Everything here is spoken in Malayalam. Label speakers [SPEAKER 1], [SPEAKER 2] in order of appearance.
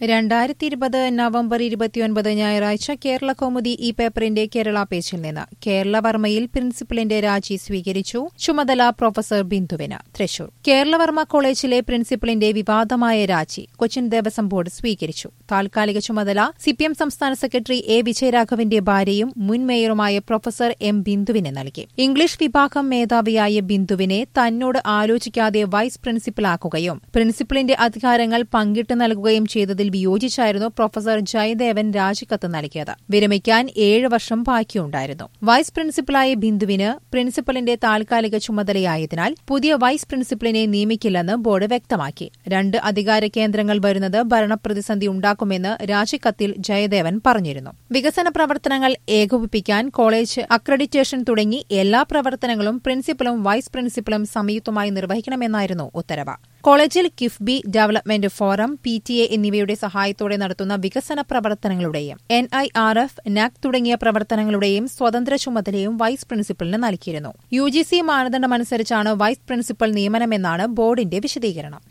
[SPEAKER 1] രണ്ടായിരത്തി ഇരുപത് നവംബർ ഇരുപത്തിയൊൻപത് ഞായറാഴ്ച കേരള കൗമുദി ഈ പേപ്പറിന്റെ കേരള പേജിൽ നിന്ന് കേരളവർമ്മയിൽ പ്രിൻസിപ്പലിന്റെ രാജി സ്വീകരിച്ചു ചുമതല പ്രൊഫസർ ബിന്ദുവിന് തൃശൂർ കേരളവർമ്മ കോളേജിലെ പ്രിൻസിപ്പലിന്റെ വിവാദമായ രാജി കൊച്ചിൻ ദേവസ്വം ബോർഡ് സ്വീകരിച്ചു താൽക്കാലിക ചുമതല സിപിഎം സംസ്ഥാന സെക്രട്ടറി എ വിജയരാഘവന്റെ ഭാര്യയും മുൻ മേയറുമായ പ്രൊഫസർ എം ബിന്ദുവിന് നൽകി ഇംഗ്ലീഷ് വിഭാഗം മേധാവിയായ ബിന്ദുവിനെ തന്നോട് ആലോചിക്കാതെ വൈസ് പ്രിൻസിപ്പലാക്കുകയും പ്രിൻസിപ്പലിന്റെ അധികാരങ്ങൾ പങ്കിട്ട് നൽകുകയും ചെയ്തതിൽ വിയോജിച്ചായിരുന്നു പ്രൊഫസർ ജയദേവൻ രാജിക്കത്ത് നൽകിയത് വിരമിക്കാൻ ഏഴ് വർഷം ബാക്കിയുണ്ടായിരുന്നു വൈസ് പ്രിൻസിപ്പലായ ബിന്ദുവിന് പ്രിൻസിപ്പലിന്റെ താൽക്കാലിക ചുമതലയായതിനാൽ പുതിയ വൈസ് പ്രിൻസിപ്പലിനെ നിയമിക്കില്ലെന്ന് ബോർഡ് വ്യക്തമാക്കി രണ്ട് അധികാര കേന്ദ്രങ്ങൾ വരുന്നത് ഭരണപ്രതിസന്ധി ഉണ്ടാക്കുമെന്ന് രാജിക്കത്തിൽ ജയദേവൻ പറഞ്ഞിരുന്നു വികസന പ്രവർത്തനങ്ങൾ ഏകോപിപ്പിക്കാൻ കോളേജ് അക്രഡിറ്റേഷൻ തുടങ്ങി എല്ലാ പ്രവർത്തനങ്ങളും പ്രിൻസിപ്പലും വൈസ് പ്രിൻസിപ്പലും സംയുക്തമായി നിർവഹിക്കണമെന്നായിരുന്നു ഉത്തരവ് കോളേജിൽ KIIFB development forum P T A എന്നിവയുടെ സഹായത്തോടെ നടത്തുന്ന വികസന പ്രവർത്തനങ്ങളുടെയും N I R F NAAC തുടങ്ങിയ പ്രവർത്തനങ്ങളുടെയും സ്വതന്ത്ര ചുമതലയും വൈസ് പ്രിൻസിപ്പലിന് നൽകിയിരുന്നു യു ജി സി മാനദണ്ഡമനുസരിച്ചാണ് വൈസ് പ്രിൻസിപ്പൽ നിയമനമെന്നാണ് ബോർഡിന്റെ വിശദീകരണം